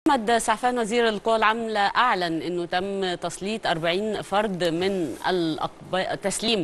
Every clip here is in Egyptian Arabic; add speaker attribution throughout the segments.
Speaker 1: احمد سعفان وزير القوى العامله اعلن انه تم تسليط 40 فرد من الأقب... تسليم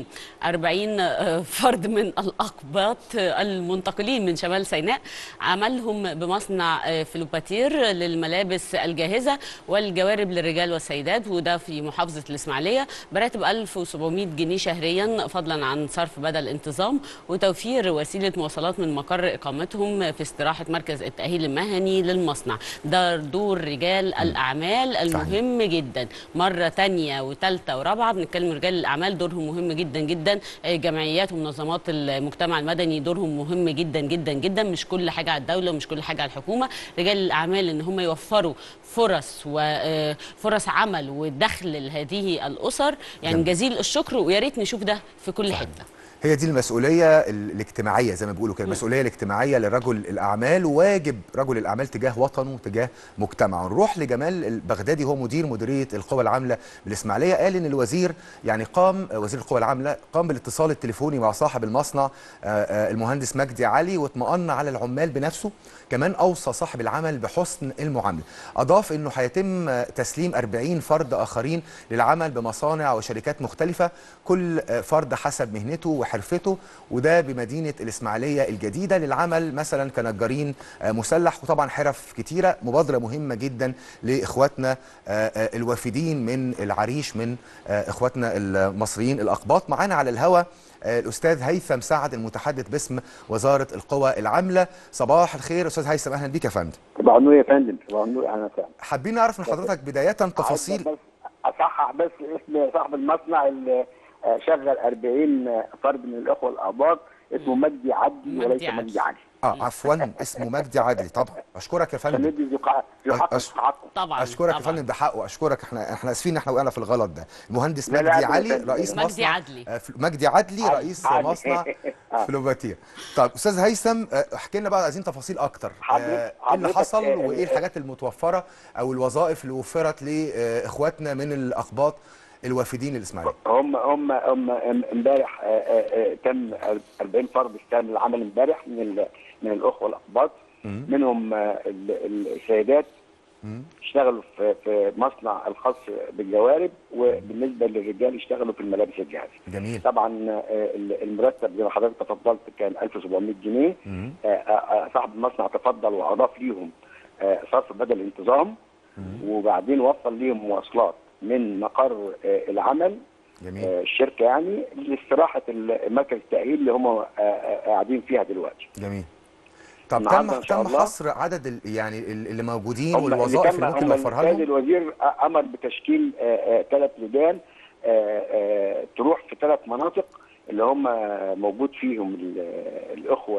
Speaker 1: 40 فرد من الاقباط المنتقلين من شمال سيناء عملهم بمصنع فلوباتير للملابس الجاهزه والجوارب للرجال والسيدات وده في محافظه الاسماعيليه براتب 1700 جنيه شهريا فضلا عن صرف بدل انتظام وتوفير وسيله مواصلات من مقر اقامتهم في استراحه مركز التاهيل المهني للمصنع ده دور رجال الاعمال المهم صحيح. جدا مره تانية وثالثه ورابعه بنتكلم رجال الاعمال دورهم مهم جدا جدا جمعيات ومنظمات المجتمع المدني دورهم مهم جدا جدا جدا مش كل حاجه على الدوله ومش كل حاجه على الحكومه رجال الاعمال ان هم يوفروا فرص وفرص عمل ودخل لهذه الاسر يعني جزيل الشكر ويا ريت نشوف ده في كل
Speaker 2: صحيح.
Speaker 1: حته
Speaker 2: هي دي المسؤوليه الاجتماعيه زي ما بيقولوا كده المسؤوليه الاجتماعيه لرجل الاعمال وواجب رجل الاعمال تجاه وطنه تجاه مجتمعه نروح لجمال البغدادي هو مدير مديريه القوى العامله بالاسماعيليه قال ان الوزير يعني قام وزير القوى العامله قام بالاتصال التليفوني مع صاحب المصنع المهندس مجدي علي واطمأن على العمال بنفسه كمان اوصى صاحب العمل بحسن المعامله اضاف انه هيتم تسليم 40 فرد اخرين للعمل بمصانع وشركات مختلفه كل فرد حسب مهنته وحرفته وده بمدينه الاسماعيليه الجديده للعمل مثلا كنجارين مسلح وطبعا حرف كتيره مبادره مهمه جدا لاخواتنا الوافدين من العريش من اخواتنا المصريين الاقباط معانا على الهواء الاستاذ هيثم سعد المتحدث باسم وزاره القوى العامله صباح الخير استاذ هيثم اهلا بيك يا فندم
Speaker 3: صباح النور يا فندم صباح النور اهلا وسهلا
Speaker 2: حابين نعرف من حضرتك بدايه تفاصيل
Speaker 3: بس اصحح بس اسم صاحب المصنع اللي شغل 40 فرد من الاخوه الاباط اسمه مجدي عدلي وليس مجدي علي
Speaker 2: اه عفوا اسمه مجدي عدلي طبعا اشكرك يا فندم
Speaker 3: ندي ذو حق
Speaker 2: أش...
Speaker 3: حقه
Speaker 1: طبعا
Speaker 2: اشكرك
Speaker 1: طبعا.
Speaker 2: يا فندم ده حقه اشكرك احنا احنا اسفين ان احنا وقعنا في الغلط ده المهندس
Speaker 3: لا، لا،
Speaker 2: مجدي
Speaker 3: لا،
Speaker 2: علي
Speaker 3: لا، لا،
Speaker 2: رئيس
Speaker 1: مجدي
Speaker 2: مصنع
Speaker 1: عدلي.
Speaker 2: آه، فل- مجدي عدلي
Speaker 3: عدلي.
Speaker 2: رئيس
Speaker 3: عدلي.
Speaker 2: مصنع
Speaker 3: آه.
Speaker 2: فلوباتير طب استاذ هيثم آه، احكي لنا بقى عايزين تفاصيل اكتر
Speaker 3: حضرتك-
Speaker 2: آه، ايه اللي
Speaker 3: حضرتك،
Speaker 2: حصل
Speaker 3: آه،
Speaker 2: وايه
Speaker 3: آه،
Speaker 2: الحاجات المتوفره او الوظائف اللي وفرت لاخواتنا من الاقباط الوافدين الاسماعيليه
Speaker 3: هم هم هم امبارح آه، آه، آه، تم 40 فرد استلم العمل امبارح من ال- من الاخوه الاقباط منهم آه، ال- السيدات اشتغلوا في في مصنع الخاص بالجوارب وبالنسبه للرجال اشتغلوا في الملابس الجاهزه.
Speaker 2: جميل
Speaker 3: طبعا آه، المرتب زي ما حضرتك تفضلت كان 1700 جنيه
Speaker 2: مم.
Speaker 3: آه، آه، صاحب المصنع تفضل واضاف ليهم آه، صرف بدل انتظام وبعدين وصل ليهم مواصلات من مقر آه، العمل
Speaker 2: جميل
Speaker 3: آه، الشركه يعني لاستراحه ال- مركز التاهيل اللي هم آه، آه، قاعدين فيها دلوقتي.
Speaker 2: جميل طب
Speaker 3: النهاردة
Speaker 2: تم
Speaker 3: إن شاء
Speaker 2: تم
Speaker 3: الله.
Speaker 2: حصر عدد ال- يعني ال- اللي موجودين
Speaker 3: هم اللي
Speaker 2: والوظائف
Speaker 3: تم-
Speaker 2: اللي ممكن
Speaker 3: هم
Speaker 2: نوفرها
Speaker 3: السيد
Speaker 2: لهم
Speaker 3: الوزير امر بتشكيل ثلاث لجان آه، آه، تروح في ثلاث مناطق اللي هم موجود فيهم ال- الاخوه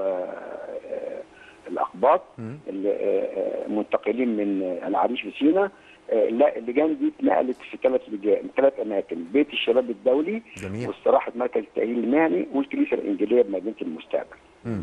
Speaker 3: آه، الاقباط
Speaker 2: مم.
Speaker 3: اللي آه، آه، منتقلين من العريش وسينا آه، لا اللجان دي اتنقلت في ثلاث لجان ثلاث اماكن بيت الشباب الدولي
Speaker 2: جميل
Speaker 3: واستراحه مركز التاهيل المهني والكنيسه الانجيليه بمدينه المستقبل.
Speaker 2: مم.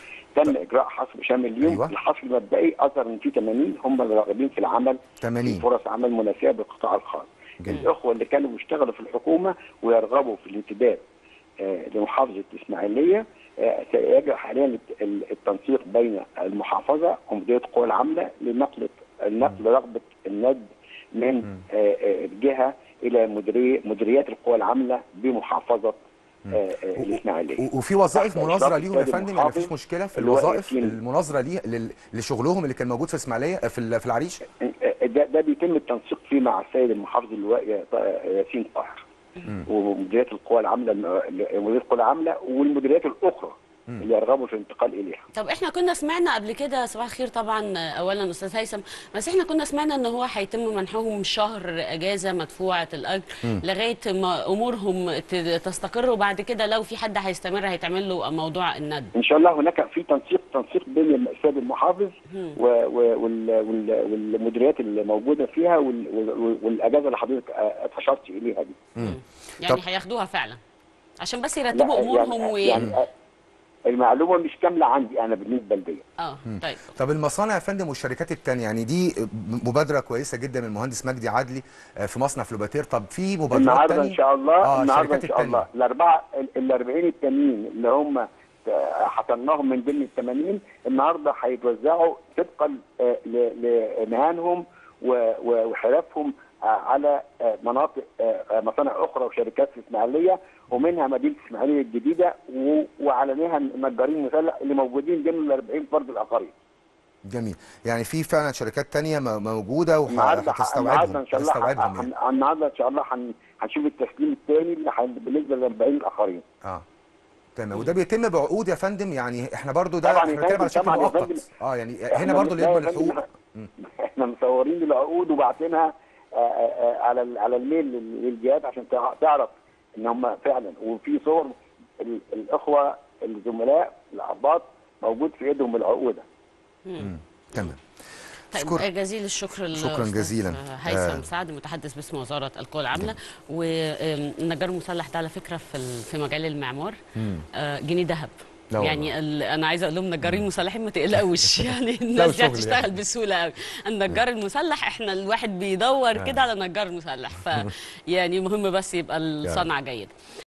Speaker 3: تم اجراء حصر شامل اليوم
Speaker 2: أيوة.
Speaker 3: الحصر المبدئي اظهر ان في 80 هم الراغبين في العمل
Speaker 2: 80
Speaker 3: في فرص عمل مناسبه بالقطاع الخاص.
Speaker 2: جميل.
Speaker 3: الاخوه اللي كانوا بيشتغلوا في الحكومه ويرغبوا في الانتداب آه، لمحافظه الاسماعيليه آه، سيجري حاليا الت- ال- التنسيق بين المحافظه ومديريه القوى العامله لنقل نقل رغبه الند من آه، آه، الجهه الى مديريه مديريات القوى العامله بمحافظه آه، آه، الاسماعيليه.
Speaker 2: و- وفي وظائف
Speaker 3: تحت
Speaker 2: مناظره
Speaker 3: إشراف
Speaker 2: ليهم يا
Speaker 3: السيد
Speaker 2: فندم يعني
Speaker 3: المحافظ
Speaker 2: مفيش مشكله في
Speaker 3: اللي هو
Speaker 2: الوظائف
Speaker 3: ياسين.
Speaker 2: المناظره ليه لل- لشغلهم اللي كان موجود في اسماعيليه في ال- في العريش
Speaker 3: ده ده بيتم التنسيق فيه مع السيد المحافظ اللواء ياسين طاهر ومديريات القوى العامله مديريه القوى العامله والمديريات الاخرى اللي يرغبوا في الانتقال اليها
Speaker 1: طب احنا كنا سمعنا قبل كده صباح الخير طبعا اولا استاذ هيثم بس احنا كنا سمعنا ان هو هيتم منحهم شهر اجازه مدفوعه الاجر لغايه ما امورهم ت- تستقر وبعد كده لو في حد هيستمر هيتعمل له موضوع الند
Speaker 3: ان شاء الله هناك في تنسيق تنسيق بين السيد المحافظ و- و- وال- وال- والمديريات اللي موجوده فيها وال- وال- والاجازه اللي حضرتك اشرت اليها دي
Speaker 1: يعني
Speaker 2: طب-
Speaker 1: هياخدوها فعلا عشان بس
Speaker 3: لا،
Speaker 1: يرتبوا امورهم
Speaker 3: يعني,
Speaker 1: و
Speaker 3: يعني المعلومه مش كامله عندي انا بالنسبه لدي
Speaker 1: اه طيب
Speaker 2: طب المصانع يا فندم والشركات التانية يعني دي مبادره كويسه جدا من المهندس مجدي عدلي آه، في مصنع فلوباتير طب في مبادرات
Speaker 3: النهارده
Speaker 2: تانية
Speaker 3: ان شاء الله
Speaker 2: آه،
Speaker 3: النهارده ان
Speaker 2: الشركات
Speaker 3: شاء الله
Speaker 2: التانية.
Speaker 3: الاربعه ال 40 التانيين اللي هم حصلناهم من ضمن ال 80 النهارده هيتوزعوا طبقا آه، ل- لمهانهم و- و- وحرفهم آه، على آه، مناطق آه، آه، مصانع اخرى وشركات في اسماعيليه ومنها مدينه اسماعيليه الجديده و- وعلى النجارين المسلح اللي موجودين ضمن ال 40 فرد الاخرين.
Speaker 2: جميل يعني في فعلا شركات تانية م- موجوده
Speaker 3: النهارده النهارده
Speaker 2: وهتستوعبهم
Speaker 3: ان شاء الله
Speaker 2: هتستوعبهم يعني.
Speaker 3: هن- النهارده ان شاء الله هن- هنشوف التسليم الثاني اللي هن- بالنسبه لل 40 الاخرين.
Speaker 2: اه تمام وده بيتم بعقود يا فندم يعني احنا برضو ده
Speaker 3: طبعاً
Speaker 2: احنا
Speaker 3: يا
Speaker 2: بنتكلم على
Speaker 3: فندم،
Speaker 2: شكل
Speaker 3: طبعاً يا فندم.
Speaker 2: مؤقت اه يعني
Speaker 3: إحنا
Speaker 2: هنا برضو اللي
Speaker 3: لا يا
Speaker 2: يقبل
Speaker 3: فندم،
Speaker 2: الحقوق
Speaker 3: إحنا- احنا مصورين العقود وبعتينها آه، آه، آه، على ال- على الميل لل- للجهات عشان تع- تعرف ان هم فعلا وفي صور ال- الاخوه الزملاء الاعضاء موجود في ايدهم العقود
Speaker 2: تمام
Speaker 1: طيب
Speaker 2: أشكر-
Speaker 1: جزيل الشكر
Speaker 2: شكراً
Speaker 1: للأستاذ
Speaker 2: جزيلاً.
Speaker 1: هيثم
Speaker 2: آه.
Speaker 1: سعد متحدث باسم وزاره القوى العامله والنجار المسلح ده على فكره في ال- في مجال المعمار آه، جنيه ذهب
Speaker 2: لا والله.
Speaker 1: يعني ال- انا عايزه اقول لهم نجارين مسلحين ما تقلقوش يعني الناس دي
Speaker 2: شغل
Speaker 1: هتشتغل
Speaker 2: يعني.
Speaker 1: بسهوله قوي النجار المسلح احنا الواحد بيدور كده على نجار مسلح ف يعني مهم بس يبقى الصنعه جيده